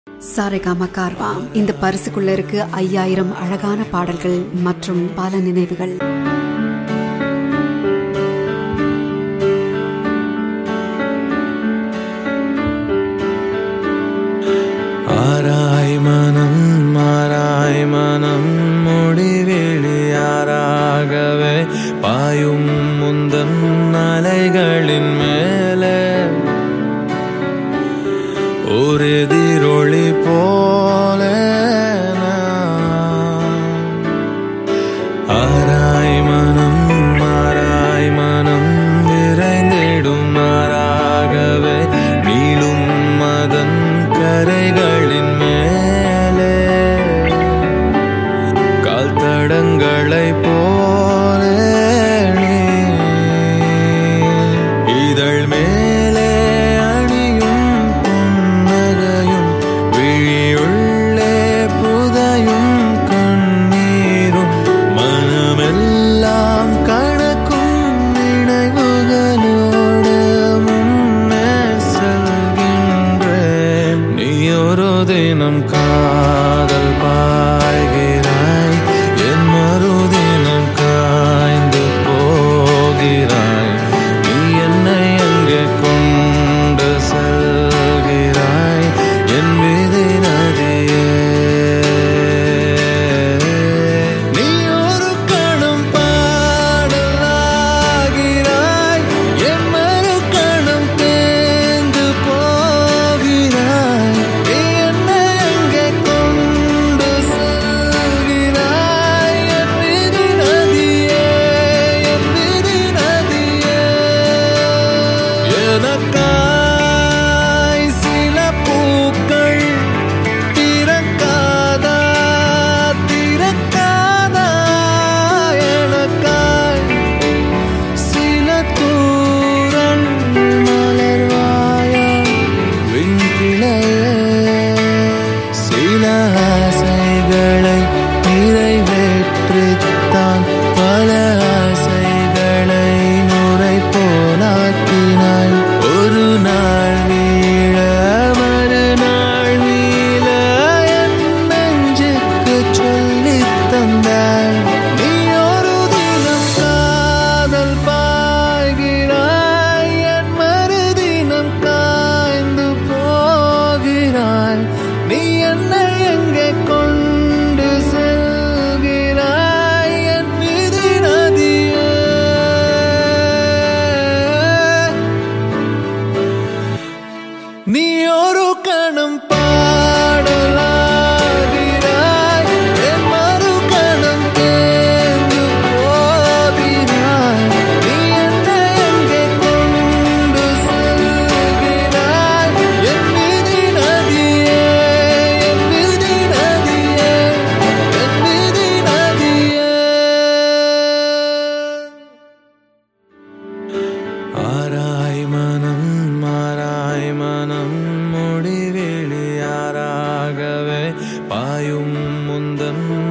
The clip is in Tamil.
சாரேகாமா கார்வா இந்த பரிசுக்குள்ள இருக்கு ஐயாயிரம் அழகான பாடல்கள் மற்றும் பல நினைவுகள் ஆராய் மனம் மாறாய் மனம் முடிவெளியாராகவே பாயும் முந்தன் அலைகளின் மேலே ஒரு எதிரொளி போல நான் ஆராய் மனம் மாறாய் மனம் விரைந்திடும் மாறாகவே நீளும் மதன் கரைகளின் மேலே கால் தடங்களை போல நீ இதழ் மேலே அணியும் புன்னகையும் விழியுள்ளே புதையும் கண்ணீரும் மனமெல்லாம் கணக்கும் நினைவுகளோடு முன்னே செல்கின்றேன் நீ ஒரு தினம் காதல் பாய்கிறாய் என் மறுதினம் காய்ந்து போகிறாய் நீ என்னை அங்கே கொண்டு செல்கிறாய் என் விதி நதியே நீ ஒரு கணம் பாடலாகிறாய் என் மறு கணம் தேர்ந்து போகிறாய் நீ என்னை அங்கே கொண்டு செல்கிறாய் என் விதி நதியே என் விதி நதியே எனக்காய் சில பூக்கள் திறக்காதா திறக்காதா எனக்காய் சில தூரல் மலர்வாயா விண்கிளையே சில ஆசைகளை நிறைவேற்றித்தான் பல ஆசைகளை நுரை போலாக்கினாய் ஒரு நாள் வீழ மறுநாள் வீழ என் நெஞ்சுக்கு சொல்லித் தந்தாய் நீ ஒரு தினம் காதல் பாய்கிறாய் என் மறுதினம் காய்ந்து போகிறாய் நீ என்னை எங்கே கொண்டு செல்கிறாய் என் விதி நதியே நீ ஒரு கணம் பாடலாகிறாய் என் மறு கணம் தேர்ந்து போகிறாய் நீ என்னை எங்கே கொண்டு செல்கிறாய் என் விதி நதியே என் விதி நதியே என் விதி நதியே ஆராய் மனம் மாறாய் மனம் முடிவெளியாராகவே பாயும் முந்தன்